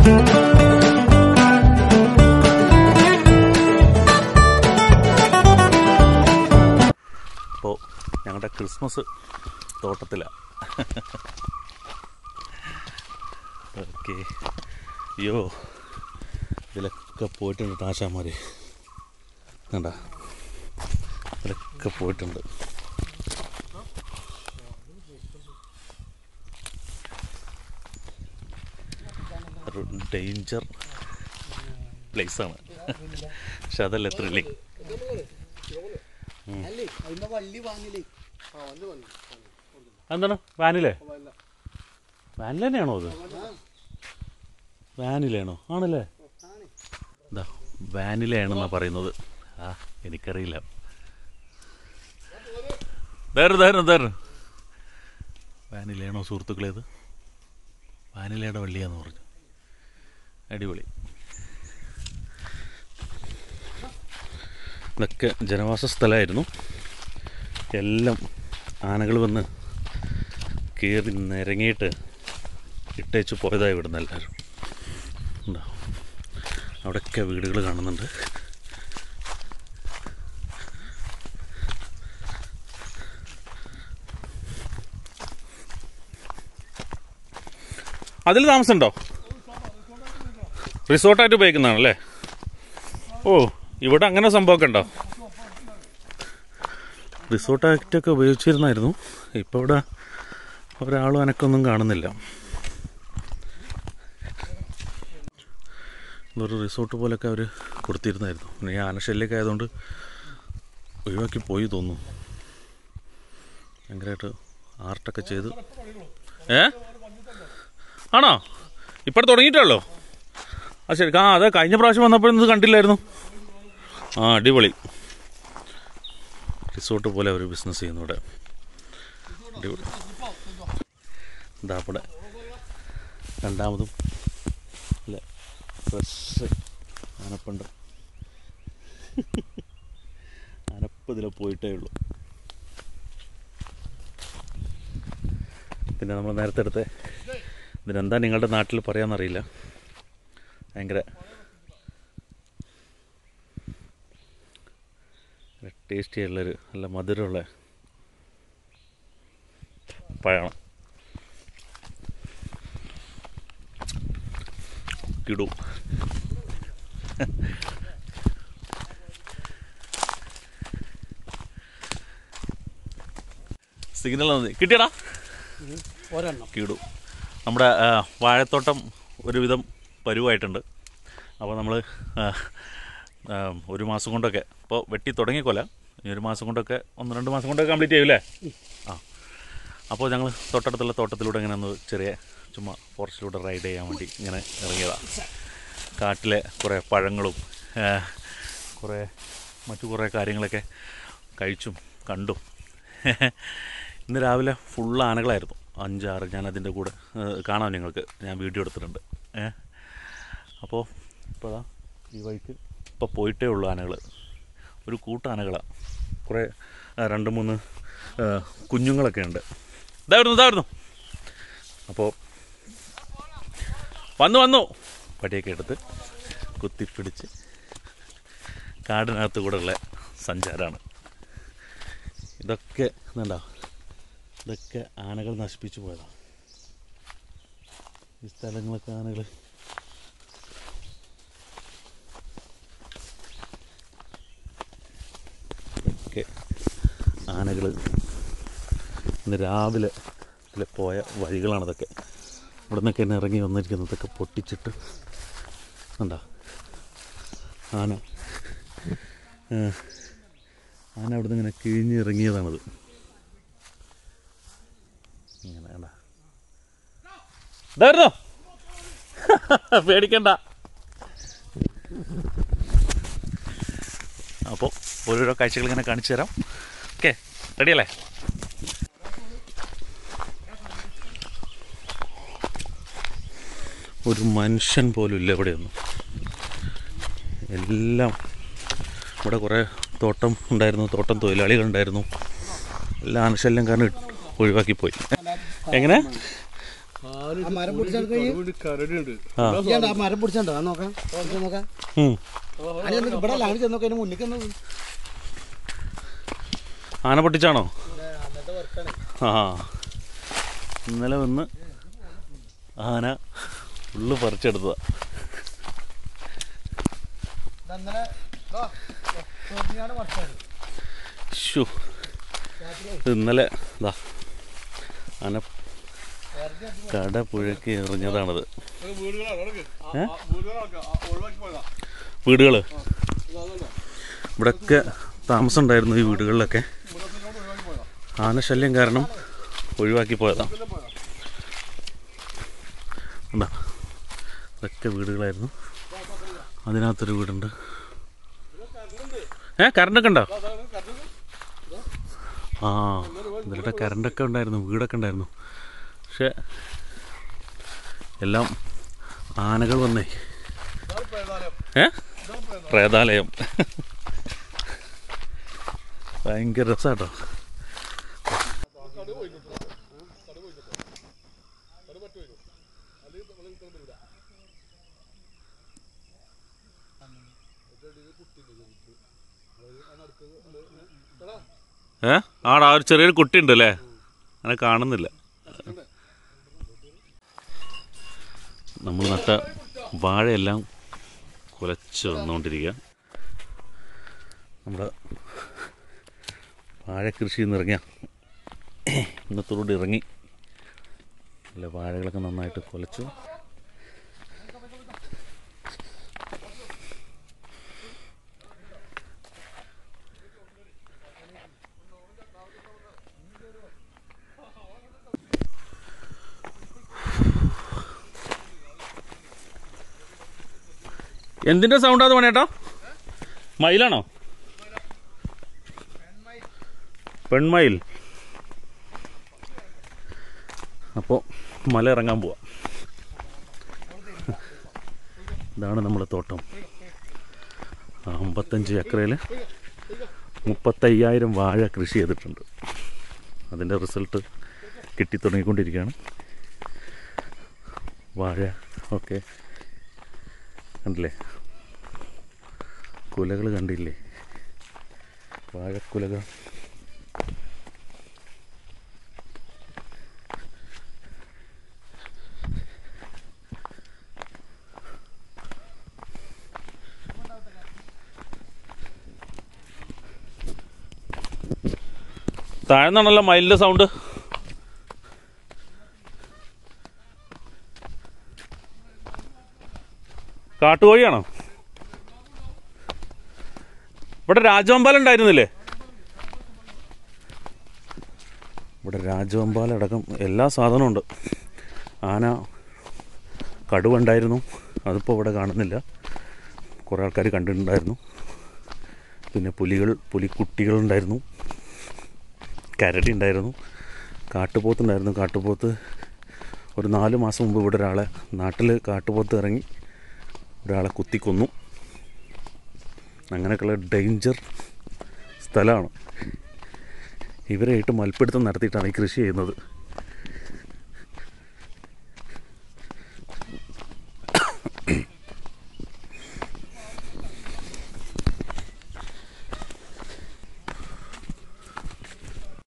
അപ്പോൾ ഞങ്ങളുടെ Christmas തോട്ടത്തിലാണ് okay അയ്യോ ഇതിലൊക്കെ പോയിട്ടുണ്ട് താശാമാർ കണ്ട ഇതിലൊക്കെ പോയിട്ടുണ്ട് ഒരു ഡേഞ്ചർ പ്ലേസാണ് പക്ഷെ അതല്ല ത്രില്ലിങ് അല്ലേ അതിന്റെ വള്ളി വാങ്ങില്ലേ എന്താണ് വാനിലേ വാനില തന്നെയാണോ അത് വാനിലയാണോ ആണല്ലേ ഇതാ വാനിലയാണെന്നാ പറയുന്നത് ആ എനിക്കറിയില്ല ധാരണ ധാരണ ധാരണ വാനിലയാണോ സുഹൃത്തുക്കളെ ഇത് വാനിലയുടെ വള്ളിയാന്ന് പറഞ്ഞു അടിപൊളി ഇതൊക്കെ ജനവാസ സ്ഥലമായിരുന്നു എല്ലാം ആനകൾ വന്ന് കയറി നിരങ്ങിയിട്ട് ഇട്ടേച്ച് പോയതായി ഇവിടുന്ന് എല്ലാവരും ഉണ്ടോ അവിടെയൊക്കെ വീടുകൾ കാണുന്നുണ്ട് അതിൽ താമസമുണ്ടോ റിസോർട്ടായിട്ട് ഉപയോഗിക്കുന്നതാണല്ലേ ഓ ഇവിടെ അങ്ങനെ സംഭവമൊക്കെ ഉണ്ടോ റിസോർട്ടായിട്ടൊക്കെ ഉപയോഗിച്ചിരുന്നായിരുന്നു ഇപ്പോൾ ഇവിടെ ഒരാളും അനക്കൊന്നും കാണുന്നില്ല ഇതൊരു റിസോർട്ട് പോലൊക്കെ അവർ കൊടുത്തിരുന്നായിരുന്നു പിന്നെ ഈ ആനശല്യൊക്കെ ആയതുകൊണ്ട് ഒഴിവാക്കി പോയി തോന്നുന്നു ഭയങ്കരമായിട്ട് ആർട്ടൊക്കെ ചെയ്ത് ഏ ആണോ ഇപ്പോൾ തുടങ്ങിയിട്ടല്ലോ ആ ശരി ആ അതെ കഴിഞ്ഞ പ്രാവശ്യം വന്നപ്പോഴൊന്നും ഇത് കണ്ടില്ലായിരുന്നു ആ അടിപൊളി റിസോർട്ട് പോലെ അവർ ബിസിനസ് ചെയ്യുന്നു ഇവിടെ അടിപൊളി ഇതാ ഇവിടെ രണ്ടാമതും അല്ല ഫ്രഷ് ആനപ്പണ്ട് ആനപ്പ് ഇതിലെ പോയിട്ടേ ഉള്ളൂ പിന്നെ നമ്മൾ നേരത്തെ എടുത്ത ഇതിനെന്താ നിങ്ങളുടെ നാട്ടിൽ പറയാമെന്നറിയില്ല ഭയങ്കര ടേസ്റ്റി ഉള്ളൊരു നല്ല മധുരമുള്ള പഴമാണ് കിടു സിഗ്നൽ കിട്ടിയടാ ഒരെണ്ണം കീടു നമ്മുടെ ആ, വാഴത്തോട്ടം ഒരുവിധം പരുവായിട്ടുണ്ട് അപ്പോൾ നമ്മൾ ഒരു മാസം കൊണ്ടൊക്കെ ഇപ്പോൾ വെട്ടി തുടങ്ങിക്കൊല്ല ഇനി ഒരു മാസം കൊണ്ടൊക്കെ ഒന്ന് രണ്ട് മാസം കൊണ്ടൊക്കെ കംപ്ലീറ്റ് ചെയ്യൂലേ ആ അപ്പോൾ ഞങ്ങൾ തൊട്ടടുത്തുള്ള തോട്ടത്തിലൂടെ ഇങ്ങനെ ഒന്ന് ചെറിയ ചുമ്മാ ഫോറസ്റ്റിലൂടെ റൈഡ് ചെയ്യാൻ വേണ്ടി ഇങ്ങനെ ഇറങ്ങിയതാണ് കാട്ടിലെ കുറേ പഴങ്ങളും ആ, കുറേ മറ്റു കുറേ കാര്യങ്ങളൊക്കെ കഴിച്ചും കണ്ടും ഇന്ന് രാവിലെ ഫുൾ ആനകളായിരുന്നു അഞ്ചാറ് ഞാൻ അതിൻ്റെ കൂടെ ഏഹ്, കാണാം നിങ്ങൾക്ക് ഞാൻ വീഡിയോ എടുത്തിട്ടുണ്ട് ഏ അപ്പോൾ ഇപ്പോൾ അതാ ഈ വഴിക്ക് ഇപ്പോൾ പോയിട്ടേ ഉള്ളൂ ആനകൾ ഒരു കൂട്ടം ആനകളാണ് കുറേ ആ, രണ്ട് മൂന്ന് ഏഹ്, കുഞ്ഞുങ്ങളൊക്കെ ഉണ്ട് ഇതായിരുന്നു ഇതായിരുന്നു അപ്പോൾ വന്നു വന്നു പടിയൊക്കെ എടുത്ത് കുത്തിപ്പിടിച്ച് കാടിനകത്ത് കൂടെ ഉള്ള സഞ്ചാരമാണ് ഇതൊക്കെ ഇതുണ്ടോ ഇതൊക്കെ ആനകൾ നശിപ്പിച്ചു പോയതാണ് ഈ സ്ഥലങ്ങളൊക്കെ ആനകൾ ഇതൊക്കെ ആനകൾ ഇന്ന് രാവിലെ ഇതിലെ പോയ വഴികളാണിതൊക്കെ ഇവിടെ നിന്നൊക്കെ എന്നെ ഇറങ്ങി വന്നിരിക്കുന്നതൊക്കെ പൊട്ടിച്ചിട്ട് കണ്ടോ ആന ഏ, ആന അവിടെ നിന്ന് ഇങ്ങനെ കിഴിഞ്ഞ് ഇറങ്ങിയതാണത് ഇങ്ങനെ കണ്ടാ ഇതായിരുന്നോ പേടിക്കണ്ട അപ്പോൾ ഓരോരോ കാഴ്ചകൾ ഇങ്ങനെ കാണിച്ചു തരാം ഓക്കെ റെഡിയല്ലേ ഒരു മനുഷ്യൻ പോലും ഇല്ല ഇവിടെയൊന്നും എല്ലാം ഇവിടെ കുറേ തോട്ടം ഉണ്ടായിരുന്നു തോട്ടം തൊഴിലാളികളുണ്ടായിരുന്നു എല്ലാം ആനശല്യം കാരണം ഇട്ട് ഒഴിവാക്കി പോയി എങ്ങനെ കാട് ആ മരം പിടിച്ചാൽ കഴിഞ്ഞ് കരടുണ്ട് ആ ഇയ്യാണ്ട് ആ മരം പിടിച്ചോ ആ നോക്കാം ഇത് നോക്കാം ഉം. അല്ല എന്നിട്ട് ഇവിടെ ലാണ്ട് ചെന്ന് നോക്കാം അതിന് മുന്നിൽ ചെന്ന് ആന പൊട്ടിച്ചാണോ അന്നത്തെ വർക്കാണ് ആ ഇന്നലെ വന്ന് ആന ഫുള്ള് പറിച്ചെടുത്തതാ ഇതന്നലെ ചോദിഞ്ഞാണ് വർക്കാണ് ഷു ഇത് ഇന്നലെ ഇതാ ആന കട പുഴയ്ക്ക് എറിഞ്ഞതാണിത് ഏ? വീടുകൾ ഇവിടെയൊക്കെ താമസം ഉണ്ടായിരുന്നു ഈ വീടുകളിലൊക്കെ ആനശല്യം കാരണം ഒഴിവാക്കി പോയതാ എന്താ ഇതൊക്കെ വീടുകളായിരുന്നു അതിനകത്തൊരു വീടുണ്ട് ഏ കറണ്ടൊക്കെ ഉണ്ടോ ആ ഇതിലൂടെ കറണ്ടൊക്കെ ഉണ്ടായിരുന്നു വീടൊക്കെ ഉണ്ടായിരുന്നു പക്ഷെ എല്ലാം ആനകൾ വന്നേ ഏ പ്രേതാലയം ഭയങ്കര രസാട്ടോ ഏ ആടാ ഒരു ചെറിയൊരു കുട്ടി ഉണ്ട് അല്ലേ അങ്ങനെ കാണുന്നില്ല നമ്മൾ നട്ട വാഴയെല്ലാം കുലച്ച് വന്നുകൊണ്ടിരിക്കുക നമ്മുടെ വാഴ കൃഷിയിൽ നിന്ന് ഇറങ്ങിയ ഇന്നത്തോടുകൂടി ഇറങ്ങി അല്ല വാഴകളൊക്കെ നന്നായിട്ട് കുലച്ചു എന്തിൻ്റെ സൗണ്ടാ അത് പണിയേട്ടാ മയിലാണോ പെൺമയിൽ അപ്പോൾ മല ഇറങ്ങാൻ പോവാം ഇതാണ് നമ്മുടെ തോട്ടം അമ്പത്തഞ്ച് ഏക്കറയിൽ മുപ്പത്തയ്യായിരം വാഴ കൃഷി ചെയ്തിട്ടുണ്ട് അതിൻ്റെ റിസൾട്ട് കിട്ടി തുടങ്ങിക്കൊണ്ടിരിക്കുകയാണ് വാഴ ഒക്കെ കണ്ടില്ലേ കുലകൾ കണ്ടില്ലേ വാഴക്കുലകൾ താഴ്ന്നാണല്ലോ മയിലിൻ്റെ സൗണ്ട് കാട്ടുകോഴിയാണോ ഇവിടെ രാജവമ്പാലം ഉണ്ടായിരുന്നില്ലേ ഇവിടെ രാജവമ്പാലം അടക്കം എല്ലാ സാധനവും ഉണ്ട് ആന കടുവ ഉണ്ടായിരുന്നു അതിപ്പോൾ ഇവിടെ കാണുന്നില്ല കുറേ ആൾക്കാർ കണ്ടിട്ടുണ്ടായിരുന്നു പിന്നെ പുലികൾ പുലിക്കുട്ടികളുണ്ടായിരുന്നു കരടി ഉണ്ടായിരുന്നു കാട്ടുപോത്തുണ്ടായിരുന്നു കാട്ടുപോത്ത് ഒരു നാല് മാസം മുമ്പ് ഇവിടെ ഒരാളെ നാട്ടിൽ കാട്ടുപോത്ത് ഇറങ്ങി ഒരാളെ കുത്തിക്കൊന്നു അങ്ങനെയൊക്കെയുള്ള ഡേഞ്ചർ സ്ഥലമാണ് ഇവരായിട്ട് മൽപ്പിടുത്തം നടത്തിയിട്ടാണ് ഈ കൃഷി ചെയ്യുന്നത്